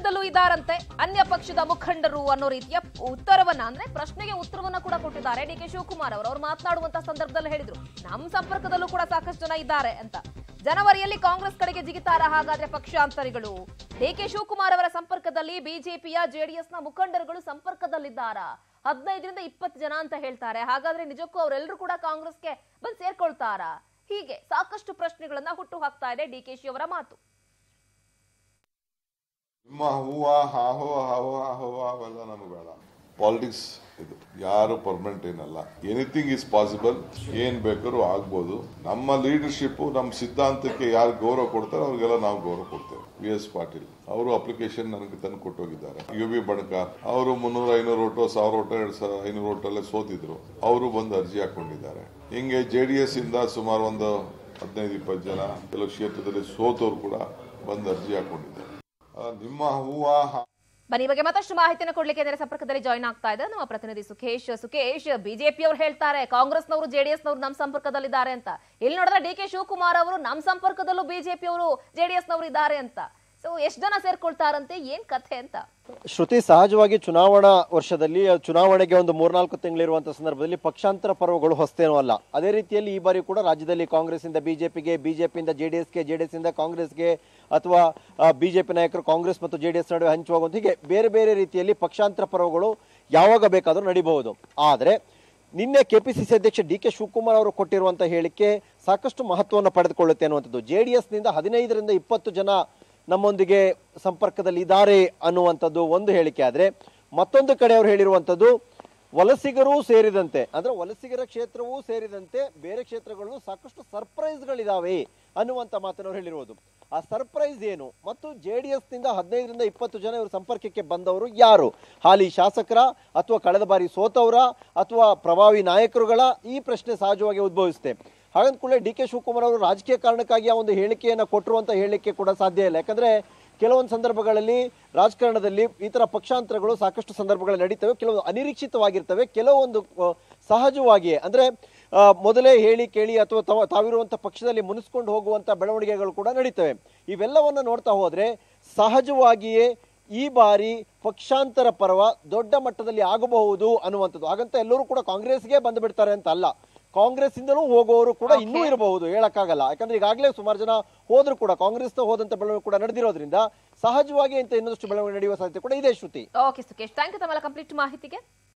ಸಂಪರ್ಕದಲ್ಲೂ ಇದ್ದಾರಂತೆ ಅನ್ಯ ಪಕ್ಷದ ಮುಖಂಡರು ಅನ್ನೋ ರೀತಿಯ ಉತ್ತರವನ್ನ ಅಂದ್ರೆ ಪ್ರಶ್ನೆಗೆ ಉತ್ತರವನ್ನ ಕೂಡ ಕೊಟ್ಟಿದ್ದಾರೆ ಡಿ ಕೆ ಶಿವಕುಮಾರ್ ಅವರು ಅವ್ರು ಮಾತನಾಡುವಂತ ಸಂದರ್ಭದಲ್ಲಿ ಹೇಳಿದ್ರು ನಮ್ಮ ಸಂಪರ್ಕದಲ್ಲೂ ಕೂಡ ಸಾಕಷ್ಟು ಜನ ಇದ್ದಾರೆ ಅಂತ ಜನವರಿಯಲ್ಲಿ ಕಾಂಗ್ರೆಸ್ ಕಡೆಗೆ ಜಿಗಿತಾರ ಹಾಗಾದ್ರೆ ಪಕ್ಷಾಂತರಿಗಳು ಡಿ ಕೆ ಶಿವಕುಮಾರ್ ಅವರ ಸಂಪರ್ಕದಲ್ಲಿ ಬಿಜೆಪಿಯ ಜೆಡಿಎಸ್ನ ಮುಖಂಡರುಗಳು ಸಂಪರ್ಕದಲ್ಲಿದ್ದಾರಾ ಹದಿನೈದರಿಂದ ಇಪ್ಪತ್ತು ಜನ ಅಂತ ಹೇಳ್ತಾರೆ ಹಾಗಾದ್ರೆ ನಿಜಕ್ಕೂ ಅವರೆಲ್ಲರೂ ಕೂಡ ಕಾಂಗ್ರೆಸ್ಗೆ ಬಂದು ಸೇರ್ಕೊಳ್ತಾರಾ ಹೀಗೆ ಸಾಕಷ್ಟು ಪ್ರಶ್ನೆಗಳನ್ನ ಹುಟ್ಟು ಹಾಕ್ತಾ ಇದೆ ಡಿ ಕೆ ಶಿ ಅವರ ಮಾತು ನಿಮ್ಮ ಹೂವ ಹಾಹೋ ಹಾಹೋ ಹಾಹೋ ಅವೆಲ್ಲ ನಮಗೆ ಬೇಡ ಪಾಲಿಟಿಕ್ಸ್ ಇದು ಯಾರು ಪರ್ಮನೆಂಟ್ ಏನಲ್ಲ ಎನಿಥಿಂಗ್ ಇಸ್ ಪಾಸಿಬಲ್ ಏನ್ ಬೇಕಾದ್ರೂ ಆಗ್ಬೋದು ನಮ್ಮ ಲೀಡರ್ಶಿಪ್ ನಮ್ಮ ಸಿದ್ಧಾಂತಕ್ಕೆ ಯಾರು ಗೌರವ ಕೊಡ್ತಾರೆ ಅವ್ರಿಗೆಲ್ಲ ನಾವು ಗೌರವ ಕೊಡ್ತೇವೆ ವಿ ಎಸ್ ಪಾಟೀಲ್ ಅವರು ಅಪ್ಲಿಕೇಶನ್ ನನಗೆ ತಂದು ಕೊಟ್ಟೋಗಿದ್ದಾರೆ ಯು ಬಿ ಬಣಕ ಅವರು ಮುನ್ನೂರ ಐನೂರು ಓಟು ಸಾವಿರ ಓಟು ಎರಡ್ ಸಾವಿರ ಐನೂರು ಓಟಲ್ಲೇ ಸೋತಿದ್ರು ಅವರು ಬಂದು ಅರ್ಜಿ ಹಾಕೊಂಡಿದ್ದಾರೆ ಹಿಂಗೆ ಜೆ ಡಿ ಎಸ್ ಇಂದ ಸುಮಾರು ಒಂದು ಹದಿನೈದು ಇಪ್ಪತ್ತು ಜನ ಕೆಲವು ಕ್ಷೇತ್ರದಲ್ಲಿ ಸೋತವ್ರು ಕೂಡ ಬಂದು ಅರ್ಜಿ ಹಾಕೊಂಡಿದ್ದಾರೆ ಆ, ನಿಮ್ಮ ಹೂವ ಹಾ- ಬನ್ನಿ ಈ ಬಗ್ಗೆ ಮತ್ತಷ್ಟು ಮಾಹಿತಿಯನ್ನು ಕೊಡ್ಲಿಕ್ಕೆ ನೇರ ಸಂಪರ್ಕದಲ್ಲಿ ಜಾಯ್ನ್ ಆಗ್ತಾ ಇದೆ ನಮ್ಮ ಪ್ರತಿನಿಧಿ ಸುಖೇಶ್ ಸುಖೇಶ್ ಬಿಜೆಪಿ ಅವರು ಹೇಳ್ತಾರೆ ಕಾಂಗ್ರೆಸ್ನವರು ಜೆಡಿಎಸ್ ನವರು ನಮ್ಮ ಸಂಪರ್ಕದಲ್ಲಿದ್ದಾರೆ ಅಂತ ಇಲ್ಲಿ ನೋಡಿದ್ರೆ ಡಿ ಕೆ ಶಿವಕುಮಾರ್ ಅವರು ನಮ್ಮ ಸಂಪರ್ಕದಲ್ಲೂ ಬಿಜೆಪಿ ಅವರು ಜೆಡಿಎಸ್ ನವರು ಇದ್ದಾರೆ ಅಂತ ಸೊ ಎಷ್ಟು ಜನ ಸೇರ್ಕೊಳ್ತಾರಂತೆ ಏನ್ ಕಥೆ ಅಂತ ಶ್ರುತಿ ಸಹಜವಾಗಿ ಚುನಾವಣಾ ವರ್ಷದಲ್ಲಿ ಆ ಚುನಾವಣೆಗೆ ಒಂದು ಮೂರ್ನಾಲ್ಕು ತಿಂಗಳಿರುವಂತಹ ಸಂದರ್ಭದಲ್ಲಿ ಪಕ್ಷಾಂತರ ಪರ್ವಗಳು ಹೊಸ್ತೇನೂ ಅಲ್ಲ ಅದೇ ರೀತಿಯಲ್ಲಿ ಈ ಬಾರಿ ಕೂಡ ರಾಜ್ಯದಲ್ಲಿ ಕಾಂಗ್ರೆಸ್ ಇಂದ ಬಿಜೆಪಿಗೆ ಬಿಜೆಪಿಯಿಂದ ಜೆಡಿಎಸ್ಗೆ ಜೆಡಿಎಸ್ ಇಂದ ಕಾಂಗ್ರೆಸ್ಗೆ ಅಥವಾ ಬಿಜೆಪಿ ನಾಯಕರು ಕಾಂಗ್ರೆಸ್ ಮತ್ತು ಜೆಡಿಎಸ್ ನಡುವೆ ಹಂಚುವಾಗುವಂತ ಹೀಗೆ ಬೇರೆ ಬೇರೆ ರೀತಿಯಲ್ಲಿ ಪಕ್ಷಾಂತರ ಪರ್ವಗಳು ಯಾವಾಗ ಬೇಕಾದರೂ ನಡೀಬಹುದು ಆದರೆ ನಿನ್ನೆ ಕೆಪಿಸಿಸಿ ಅಧ್ಯಕ್ಷ ಡಿ ಕೆ ಶಿವಕುಮಾರ್ ಅವರು ಕೊಟ್ಟಿರುವಂತಹ ಹೇಳಿಕೆ ಸಾಕಷ್ಟು ಮಹತ್ವವನ್ನು ಪಡೆದುಕೊಳ್ಳುತ್ತೆ ಅನ್ನುವಂಥದ್ದು ಜೆಡಿಎಸ್ ನಿಂದ ಹದಿನೈದರಿಂದ ಇಪ್ಪತ್ತು ಜನ ನಮ್ಮೊಂದಿಗೆ ಸಂಪರ್ಕದಲ್ಲಿ ಇದ್ದಾರೆ ಅನ್ನುವಂಥದ್ದು ಒಂದು ಹೇಳಿಕೆ ಆದ್ರೆ ಮತ್ತೊಂದು ಕಡೆ ಅವರು ಹೇಳಿರುವಂಥದ್ದು ವಲಸಿಗರೂ ಸೇರಿದಂತೆ ಅಂದ್ರೆ ವಲಸಿಗರ ಕ್ಷೇತ್ರವೂ ಸೇರಿದಂತೆ ಬೇರೆ ಕ್ಷೇತ್ರಗಳಲ್ಲೂ ಸಾಕಷ್ಟು ಸರ್ಪ್ರೈಸ್ಗಳಿದಾವೆ ಅನ್ನುವಂತ ಮಾತನ್ನು ಅವ್ರು ಹೇಳಿರುವುದು ಆ ಸರ್ಪ್ರೈಸ್ ಏನು ಮತ್ತು ಜೆ ಡಿ ಎಸ್ ನಿಂದ ಹದಿನೈದರಿಂದ ಇಪ್ಪತ್ತು ಜನ ಇವರು ಸಂಪರ್ಕಕ್ಕೆ ಬಂದವರು ಯಾರು ಹಾಲಿ ಶಾಸಕರ ಅಥವಾ ಕಳೆದ ಬಾರಿ ಸೋತವರ ಅಥವಾ ಪ್ರಭಾವಿ ನಾಯಕರುಗಳ ಈ ಪ್ರಶ್ನೆ ಸಹಜವಾಗಿ ಉದ್ಭವಿಸುತ್ತೆ ಹಾಗಂತ ಕೂಡ ಡಿ ಕೆ ಶಿವಕುಮಾರ್ ಅವರು ರಾಜಕೀಯ ಕಾರಣಕ್ಕಾಗಿ ಆ ಒಂದು ಹೇಳಿಕೆಯನ್ನ ಕೊಟ್ಟಿರುವಂತ ಹೇಳಿಕೆ ಕೂಡ ಸಾಧ್ಯ ಇಲ್ಲ ಯಾಕಂದ್ರೆ ಕೆಲವೊಂದು ಸಂದರ್ಭಗಳಲ್ಲಿ ರಾಜಕಾರಣದಲ್ಲಿ ಈ ತರ ಪಕ್ಷಾಂತರಗಳು ಸಾಕಷ್ಟು ಸಂದರ್ಭಗಳು ನಡೀತವೆ ಕೆಲವು ಅನಿರೀಕ್ಷಿತವಾಗಿರ್ತವೆ ಕೆಲವೊಂದು ಆ, ಸಹಜವಾಗಿಯೇ ಅಂದ್ರೆ ಆ, ಮೊದಲೇ ಹೇಳಿ ಕೇಳಿ ಅಥವಾ ತಾವ- ತಾವಿರುವಂತ ಪಕ್ಷದಲ್ಲಿ ಮುನಿಸ್ಕೊಂಡು ಹೋಗುವಂತ ಬೆಳವಣಿಗೆಗಳು ಕೂಡ ನಡೀತವೆ ಇವೆಲ್ಲವನ್ನ ನೋಡ್ತಾ ಹೋದ್ರೆ ಸಹಜವಾಗಿಯೇ ಈ ಬಾರಿ ಪಕ್ಷಾಂತರ ಪರ್ವ ದೊಡ್ಡ ಮಟ್ಟದಲ್ಲಿ ಆಗಬಹುದು ಅನ್ನುವಂಥದ್ದು ಹಾಗಂತ ಎಲ್ಲರೂ ಕೂಡ ಕಾಂಗ್ರೆಸ್ಗೆ ಬಂದು ಬಿಡ್ತಾರೆ ಅಂತ ಅಲ್ಲ ಕಾಂಗ್ರೆಸ್ ಇಂದಲೂ ಹೋಗುವವರು ಕೂಡ ಇನ್ನೂ ಇರಬಹುದು ಹೇಳಕ್ಕಾಗಲ್ಲ ಯಾಕಂದ್ರೆ ಈಗಾಗಲೇ ಸುಮಾರು ಜನ ಹೋದ್ರು ಕೂಡ ಕಾಂಗ್ರೆಸ್ ಹೋದಂತ ಬೆಳವಣಿಗೆ ಕೂಡ ನಡೆದಿರೋದ್ರಿಂದ ಸಹಜವಾಗಿ ಅಂತ ಇನ್ನೊಂದಷ್ಟು ಬೆಳವಣಿಗೆ ನಡೆಯುವ ಸಾಧ್ಯತೆ ಕೂಡ ಇದೆ Shruti okay Sukhesh thank you ತಮ್ಮೆಲ್ಲ ಕಂಪ್ಲೀಟ್ ಮಾಹಿತಿಗೆ